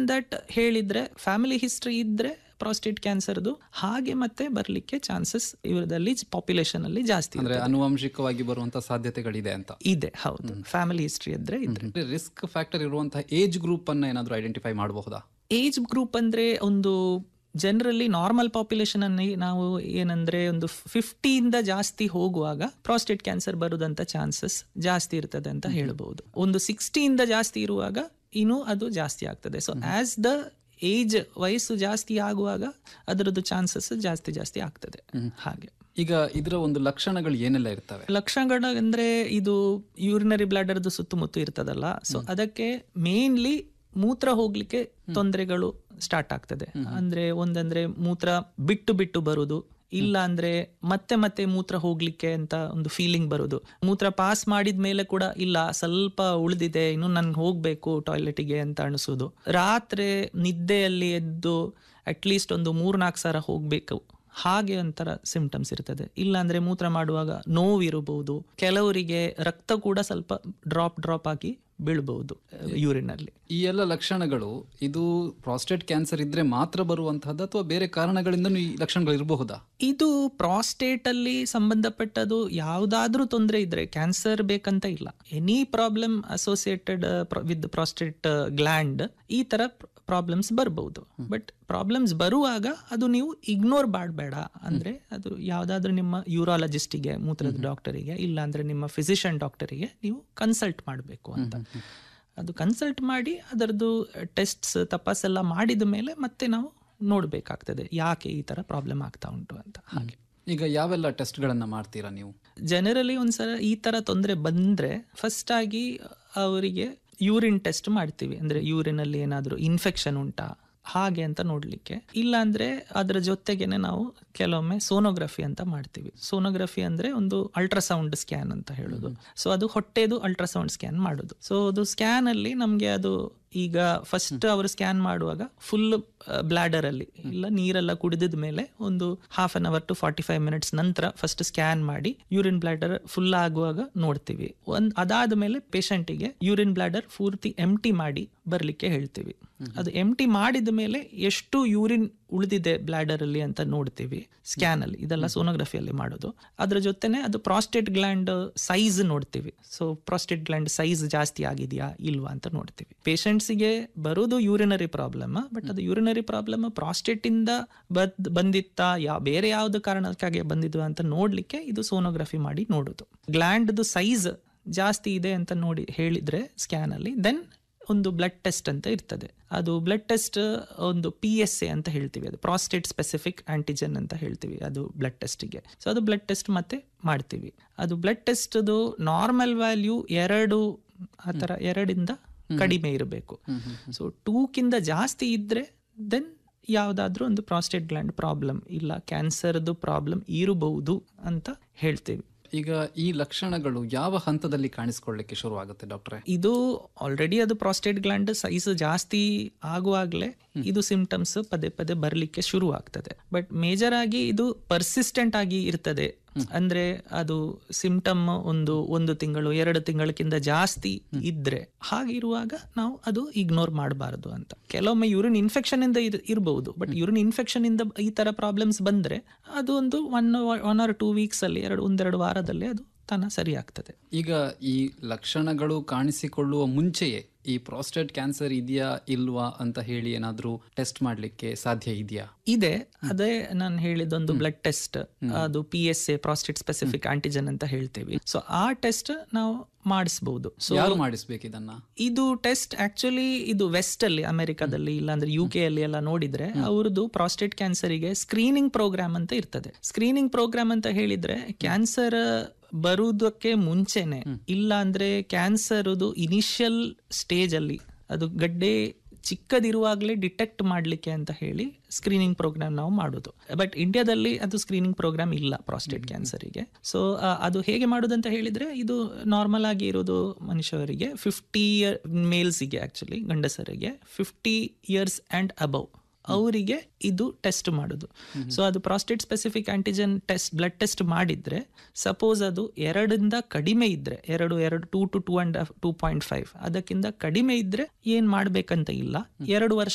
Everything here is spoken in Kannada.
ದಟ್ ಹೇಳಿದ್ರೆ ಫ್ಯಾಮಿಲಿ ಹಿಸ್ಟ್ರಿ ಇದ್ರೆ ಪ್ರಾಸ್ಟೇಟ್ ಕ್ಯಾನ್ಸರ್ದು ಹಾಗೆ ಮತ್ತೆ ಬರ್ಲಿಕ್ಕೆ ಚಾನ್ಸಸ್ ಇವರದಲ್ಲಿ ಪಾಪ್ಯುಲೇಷನ್ ಅಲ್ಲಿ ಜಾಸ್ತಿ ಅಂದ್ರೆ ಆನುವಂಶಿಕವಾಗಿ ಬರುವಂತ ಸಾಧ್ಯತೆಗಳಿದೆ ಅಂತ ಇದೆ ಹೌದು ಫ್ಯಾಮಿಲಿ ಹಿಸ್ಟ್ರಿ ಇದ್ರೆ ಇದ್ರೆ ರಿಸ್ಕ್ ಫ್ಯಾಕ್ಟರ್ ಇರುವಂತಹ ಏಜ್ ಗ್ರೂಪ್ ಅನ್ನ ಏನಾದ್ರು ಐಡೆಂಟಿಫೈ ಮಾಡಬಹುದಾ ಏಜ್ ಗ್ರೂಪ್ ಅಂದ್ರೆ ಒಂದು ಜನರಲಿ ನಾರ್ಮಲ್ ಪಾಪ್ಯುಲೇಷನ್ ಅನ್ನಿ ನಾವು ಏನಂದ್ರೆ ಒಂದು ಫಿಫ್ಟಿಯಿಂದ ಜಾಸ್ತಿ ಹೋಗುವಾಗ ಪ್ರಾಸ್ಟೇಟ್ ಕ್ಯಾನ್ಸರ್ ಬರುದಂತ ಚಾನ್ಸಸ್ ಜಾಸ್ತಿ ಇರ್ತದೆ ಅಂತ ಹೇಳ್ಬಹುದು ಒಂದು ಸಿಕ್ಸ್ಟಿಯಿಂದ ಜಾಸ್ತಿ ಇರುವಾಗ ಇನ್ನು ಅದು ಜಾಸ್ತಿ ಆಗ್ತದೆ ಸೊ ಆಸ್ ದ ಏಜ್ ವಯಸ್ಸು ಜಾಸ್ತಿ ಆಗುವಾಗ ಅದರದ್ದು ಚಾನ್ಸಸ್ ಜಾಸ್ತಿ ಜಾಸ್ತಿ ಆಗ್ತದೆ ಹಾಗೆ ಈಗ ಇದರ ಒಂದು ಲಕ್ಷಣಗಳು ಏನೆಲ್ಲ ಇರ್ತವೆ ಲಕ್ಷಣಗಳು ಅಂದ್ರೆ ಇದು ಯೂರಿನರಿ ಬ್ಲಾಡರ್ದು ಸುತ್ತಮುತ್ತ ಇರ್ತದಲ್ಲ ಸೊ ಅದಕ್ಕೆ ಮೇನ್ಲಿ ಮೂತ್ರ ಹೋಗ್ಲಿಕ್ಕೆ ತೊಂದರೆಗಳು ಸ್ಟಾರ್ಟ್ ಆಗ್ತದೆ ಅಂದ್ರೆ ಒಂದಂದ್ರೆ ಮೂತ್ರ ಬಿಟ್ಟು ಬಿಟ್ಟು ಬರುದು ಇಲ್ಲ ಅಂದ್ರೆ ಮತ್ತೆ ಮತ್ತೆ ಮೂತ್ರ ಹೋಗ್ಲಿಕ್ಕೆ ಅಂತ ಒಂದು ಫೀಲಿಂಗ್ ಬರುದು ಮೂತ್ರ ಪಾಸ್ ಮಾಡಿದ ಮೇಲೆ ಕೂಡ ಇಲ್ಲ ಸ್ವಲ್ಪ ಉಳಿದಿದೆ ಇನ್ನು ನನ್ಗೆ ಹೋಗ್ಬೇಕು ಟಾಯ್ಲೆಟಿಗೆ ಅಂತ ಅನಿಸೋದು ರಾತ್ರಿ ನಿದ್ದೆಯಲ್ಲಿ ಎದ್ದು ಅಟ್ಲೀಸ್ಟ್ ಒಂದು ಮೂರ್ನಾಲ್ಕು ಸಲ ಹೋಗ್ಬೇಕು ಹಾಗೆ ಒಂಥರ ಸಿಂಪ್ಟಮ್ಸ್ ಇರ್ತದೆ ಇಲ್ಲ ಅಂದ್ರೆ ಮೂತ್ರ ಮಾಡುವಾಗ ನೋವಿರಬಹುದು ಕೆಲವರಿಗೆ ರಕ್ತ ಕೂಡ ಸ್ವಲ್ಪ ಡ್ರಾಪ್ ಡ್ರಾಪ್ ಆಗಿ ಬೀಳ್ಬಹುದು ಯೂರಿನ್ ಅಲ್ಲಿ ಈ ಎಲ್ಲ ಲಕ್ಷಣಗಳು ಇದು ಪ್ರಾಸ್ಟೇಟ್ ಕ್ಯಾನ್ಸರ್ ಇದ್ರೆ ಮಾತ್ರ ಬರುವಂತಹದ್ದು ಅಥವಾ ಬೇರೆ ಕಾರಣಗಳಿಂದನೂ ಈ ಲಕ್ಷಣಗಳು ಇರಬಹುದಾ ಇದು ಪ್ರಾಸ್ಟೇಟ್ ಅಲ್ಲಿ ಸಂಬಂಧಪಟ್ಟದು ಯಾವ್ದಾದ್ರೂ ತೊಂದರೆ ಇದ್ರೆ ಕ್ಯಾನ್ಸರ್ ಬೇಕಂತ ಇಲ್ಲ any problem associated with prostate gland ಈ ತರ ಪ್ರಾಬ್ಲಮ್ಸ್ ಬರ್ಬಹುದು ಬಟ್ ಪ್ರಾಬ್ಲಮ್ಸ್ ಬರುವಾಗ ಅದು ನೀವು ಇಗ್ನೋರ್ ಮಾಡಬೇಡ ಅಂದ್ರೆ ಅದು ಯಾವ್ದಾದ್ರು ನಿಮ್ಮ ಯೂರಾಲಜಿಸ್ಟಿಗೆ ಮೂತ್ರದ ಡಾಕ್ಟರಿಗೆ ಇಲ್ಲ ಅಂದ್ರೆ ನಿಮ್ಮ ಫಿಸಿಷಿಯನ್ ಡಾಕ್ಟರಿಗೆ ನೀವು ಕನ್ಸಲ್ಟ್ ಮಾಡಬೇಕು ಅಂತ ಅದು ಕನ್ಸಲ್ಟ್ ಮಾಡಿ ಅದರದ್ದು ಟೆಸ್ಟ್ಸ್ ತಪಾಸೆಲ್ಲ ಮಾಡಿದ ಮೇಲೆ ಮತ್ತೆ ನಾವು ನೋಡ್ಬೇಕಾಗ್ತದೆ ಯಾಕೆ ಈ ತರ ಪ್ರಾಬ್ಲಮ್ ಆಗ್ತಾ ಉಂಟು ಅಂತ ಹಾಗೆ ಈಗ ಯಾವೆಲ್ಲ ಟೆಸ್ಟ್ಗಳನ್ನ ಮಾಡ್ತೀರಾ ನೀವು ಜನರಲಿ ಒಂದ್ಸಲ ಈ ತರ ತೊಂದರೆ ಬಂದ್ರೆ ಫಸ್ಟ್ ಆಗಿ ಅವರಿಗೆ ಯೂರಿನ್ ಟೆಸ್ಟ್ ಮಾಡ್ತೀವಿ ಅಂದ್ರೆ ಯೂರಿನ್ ಅಲ್ಲಿ ಏನಾದರೂ ಇನ್ಫೆಕ್ಷನ್ ಉಂಟಾ ಹಾಗೆ ಅಂತ ನೋಡ್ಲಿಕ್ಕೆ ಇಲ್ಲ ಅಂದ್ರೆ ಅದರ ಜೊತೆಗೇನೆ ನಾವು ಕೆಲವೊಮ್ಮೆ ಸೋನೋಗ್ರಫಿ ಅಂತ ಮಾಡ್ತೀವಿ ಸೋನೋಗ್ರಫಿ ಅಂದ್ರೆ ಒಂದು ಅಲ್ಟ್ರಾಸೌಂಡ್ ಸ್ಕ್ಯಾನ್ ಅಂತ ಹೇಳೋದು ಸೊ ಅದು ಹೊಟ್ಟೆದು ಅಲ್ಟ್ರಾಸೌಂಡ್ ಸ್ಕ್ಯಾನ್ ಮಾಡೋದು ಸೊ ಅದು ಸ್ಕ್ಯಾನ್ ಅಲ್ಲಿ ನಮ್ಗೆ ಅದು ಈಗ ಫಸ್ಟ್ ಅವರು ಸ್ಕ್ಯಾನ್ ಮಾಡುವಾಗ ಫುಲ್ ಬ್ಲಾಡರ್ ಅಲ್ಲಿ ಇಲ್ಲ ನೀರೆಲ್ಲ ಕುಡಿದಿದ ಮೇಲೆ ಒಂದು half an hour to forty five minutes ನಂತರ ಫಸ್ಟ್ ಸ್ಕ್ಯಾನ್ ಮಾಡಿ ಯೂರಿನ್ ಬ್ಲಾಡರ್ ಫುಲ್ ಆಗುವಾಗ ನೋಡ್ತೀವಿ ಒಂದ್ ಅದಾದ ಮೇಲೆ ಪೇಷಂಟಿಗೆ ಯೂರಿನ್ ಬ್ಲಾಡರ್ ಪೂರ್ತಿ ಎಂಟಿ ಮಾಡಿ ಬರ್ಲಿಕ್ಕೆ ಹೇಳ್ತೀವಿ ಅದು ಎಂಟಿ ಮಾಡಿದ ಮೇಲೆ ಎಷ್ಟು ಯೂರಿನ್ ಉಳಿದಿದೆ ಬ್ಲಾಡರ್ ಅಲ್ಲಿ ಅಂತ ನೋಡ್ತೀವಿ ಸ್ಕ್ಯಾನ್ ಅಲ್ಲಿ ಇದೆಲ್ಲ ಸೋನೋಗ್ರಫಿಯಲ್ಲಿ ಮಾಡೋದು ಅದ್ರ ಜೊತೆನೆ ಅದು ಪ್ರಾಸ್ಟೇಟ್ ಗ್ಲ್ಯಾಂಡ್ ಸೈಜ್ ನೋಡ್ತೀವಿ ಸೊ ಪ್ರಾಸ್ಟೇಟ್ ಗ್ಲ್ಯಾಂಡ್ ಸೈಜ್ ಜಾಸ್ತಿ ಆಗಿದೆಯಾ ಇಲ್ವಾ ಅಂತ ನೋಡ್ತೀವಿ ಪೇಷಂಟ್ಸಿಗೆ ಬರೋದು ಯೂರಿನರಿ ಪ್ರಾಬ್ಲಮ್ ಬಟ್ ಅದು ಯೂರಿನರಿ ಪ್ರಾಬ್ಲಮ್ ಪ್ರಾಸ್ಟೇಟ್ ಇಂದ ಬದ್ ಬಂದಿತ್ತಾ ಯಾ ಬೇರೆ ಯಾವ್ದು ಕಾರಣಕ್ಕಾಗಿ ಬಂದಿದ್ವು ಅಂತ ನೋಡ್ಲಿಕ್ಕೆ ಇದು ಸೋನೋಗ್ರಫಿ ಮಾಡಿ ನೋಡೋದು ಗ್ಲ್ಯಾಂಡ್ದು ಸೈಜ್ ಜಾಸ್ತಿ ಇದೆ ಅಂತ ನೋಡಿ ಹೇಳಿದ್ರೆ ಸ್ಕ್ಯಾನ್ ಅಲ್ಲಿ ದೆನ್ ಒಂದು ಬ್ಲಡ್ ಟೆಸ್ಟ್ ಅಂತ ಇರ್ತದೆ ಅದು ಬ್ಲಡ್ ಟೆಸ್ಟ್ ಒಂದು ಪಿ ಎಸ್ ಎ ಅಂತ ಹೇಳ್ತೀವಿ ಅದು ಪ್ರಾಸ್ಟೇಟ್ ಸ್ಪೆಸಿಫಿಕ್ ಆಂಟಿಜನ್ ಅಂತ ಹೇಳ್ತೀವಿ ಅದು ಬ್ಲಡ್ ಟೆಸ್ಟಿಗೆ ಸೊ ಅದು ಬ್ಲಡ್ ಟೆಸ್ಟ್ ಮತ್ತೆ ಮಾಡ್ತೀವಿ ಅದು ಬ್ಲಡ್ ಟೆಸ್ಟ್ದು ನಾರ್ಮಲ್ ವ್ಯಾಲ್ಯೂ ಎರಡು ಆ ಥರ ಎರಡಿಂದ ಕಡಿಮೆ ಇರಬೇಕು ಸೊ ಟೂಕ್ಕಿಂತ ಜಾಸ್ತಿ ಇದ್ರೆ ದೆನ್ ಯಾವುದಾದ್ರೂ ಒಂದು ಪ್ರಾಸ್ಟೇಟ್ ಗ್ಲ್ಯಾಂಡ್ ಪ್ರಾಬ್ಲಮ್ ಇಲ್ಲ ಕ್ಯಾನ್ಸರ್ದು ಪ್ರಾಬ್ಲಮ್ ಇರಬಹುದು ಅಂತ ಹೇಳ್ತೀವಿ ಈಗ ಈ ಲಕ್ಷಣಗಳು ಯಾವ ಹಂತದಲ್ಲಿ ಕಾಣಿಸ್ಕೊಳ್ಳಿಕ್ಕೆ ಶುರು ಆಗುತ್ತೆ ಡಾಕ್ಟ್ರೆ ಇದು ಆಲ್ರೆಡಿ ಅದು ಪ್ರಾಸ್ಟೇಟ್ ಗ್ಲ್ಯಾಂಡ್ ಸೈಜ್ ಜಾಸ್ತಿ ಆಗುವಾಗಲೇ ಇದು ಸಿಂಪ್ಟಮ್ಸ್ ಪದೇ ಪದೇ ಬರಲಿಕ್ಕೆ ಶುರು ಆಗ್ತದೆ ಬಟ್ ಮೇಜರ್ ಆಗಿ ಇದು ಪರ್ಸಿಸ್ಟೆಂಟ್ ಆಗಿ ಇರ್ತದೆ ಅಂದ್ರೆ ಅದು ಸಿಂಪ್ಟಮ್ ಒಂದು ಒಂದು ತಿಂಗಳು ಎರಡು ತಿಂಗಳಕ್ಕಿಂತ ಜಾಸ್ತಿ ಇದ್ರೆ ಹಾಗಿರುವಾಗ ನಾವು ಅದು ಇಗ್ನೋರ್ ಮಾಡಬಾರದು ಅಂತ ಕೆಲವೊಮ್ಮೆ ಯೂರಿನ್ ಇನ್ಫೆಕ್ಷನ್ ಇಂದ ಇರ್- ಇರ್ಬಹುದು ಬಟ್ ಯೂರಿನ್ ಇನ್ಫೆಕ್ಷನ್ ಇಂದ ಈ ತರ ಪ್ರಾಬ್ಲಮ್ಸ್ ಬಂದ್ರೆ ಅದು ಒಂದು one one or two weeks ಅಲ್ಲಿ ಎರಡು ಒಂದೆರಡು ವಾರದಲ್ಲಿ ಅದು ತನ ಸರಿ ಆಗ್ತದೆ ಈಗ ಈ ಲಕ್ಷಣಗಳು ಕಾಣಿಸಿಕೊಳ್ಳುವ ಮುಂಚೆಯೇ ಈ ಪ್ರಾಸ್ಟೇಟ್ ಕ್ಯಾನ್ಸರ್ ಇದೆಯಾ ಇಲ್ವಾ ಅಂತ ಹೇಳಿ ಏನಾದ್ರೂ ಟೆಸ್ಟ್ ಮಾಡ್ಲಿಕ್ಕೆ ಸಾಧ್ಯ ಇದೆಯಾ ಇದೆ ಅದೇ ನಾನು ಹೇಳಿದೊಂದು ಬ್ಲಡ್ ಟೆಸ್ಟ್ ಅದು P S A prostate specific antigen ಅಂತ ಹೇಳ್ತೀವಿ ಸೊ ಆ ಟೆಸ್ಟ್ ನಾವು ಮಾಡಿಸಬಹುದು ಸೊ ಯಾರು ಮಾಡಿಸ್ಬೇಕು ಇದನ್ನ ಇದು ಟೆಸ್ಟ್ ಆಕ್ಚುಲಿ ಇದು ವೆಸ್ಟ್ ಅಲ್ಲಿ ಅಮೆರಿಕಾದಲ್ಲಿ ಇಲ್ಲಾಂದ್ರೆ ಯು ಕೆ ಅಲ್ಲಿ ಎಲ್ಲ ನೋಡಿದ್ರೆ ಅವ್ರದ್ದು ಪ್ರಾಸ್ಟೇಟ್ ಕ್ಯಾನ್ಸರಿಗೆ ಸ್ಕ್ರೀನಿಂಗ್ ಪ್ರೋಗ್ರಾಮ್ ಅಂತ ಇರ್ತದೆ ಸ್ಕ್ರೀನಿಂಗ್ ಪ್ರೋಗ್ರಾಮ್ ಅಂತ ಹೇಳಿದ್ರೆ ಕ್ಯಾನ್ಸರ್ ಬರುವುದಕ್ಕೆ ಮುಂಚೆನೆ ಇಲ್ಲ ಅಂದ್ರೆ ಕ್ಯಾನ್ಸರ್ ಇನಿಷಿಯಲ್ ಸ್ಟೇಜ್ ಅಲ್ಲಿ ಅದು ಗಡ್ಡೆ ಚಿಕ್ಕದಿರುವಾಗಲೇ ಡಿಟೆಕ್ಟ್ ಮಾಡಲಿಕ್ಕೆ ಅಂತ ಹೇಳಿ ಸ್ಕ್ರೀನಿಂಗ್ ಪ್ರೋಗ್ರಾಮ್ ನಾವು ಮಾಡೋದು ಬಟ್ ಇಂಡಿಯಾದಲ್ಲಿ ಅದು ಸ್ಕ್ರೀನಿಂಗ್ ಪ್ರೋಗ್ರಾಮ್ ಇಲ್ಲ ಪ್ರಾಸ್ಟೇಟ್ ಕ್ಯಾನ್ಸರಿಗೆ ಸೊ ಅದು ಹೇಗೆ ಮಾಡೋದಂತ ಹೇಳಿದ್ರೆ ಇದು ನಾರ್ಮಲ್ ಆಗಿ ಇರೋದು ಮನುಷ್ಯರಿಗೆ ಫಿಫ್ಟಿ ಇಯರ್ ಮೇಲ್ಸಿಗೆ ಆಕ್ಚುಲಿ ಗಂಡಸರಿಗೆ ಫಿಫ್ಟಿ ಇಯರ್ಸ್ ಅಂಡ್ ಅಬವ್ ಅವರಿಗೆ ಇದು ಟೆಸ್ಟ್ ಮಾಡೋದು ಸೊ ಅದು prostate specific antigen test blood test ಮಾಡಿದ್ರೆ ಸಪೋಸ್ ಅದು ಎರಡರಿಂದ ಕಡಿಮೆ ಇದ್ರೆ ಎರಡು ಎರಡು two two two and two point five ಅದಕ್ಕಿಂತ ಕಡಿಮೆ ಇದ್ರೆ ಏನ್ ಮಾಡ್ಬೇಕಂತ ಇಲ್ಲ ಎರಡು ವರ್ಷ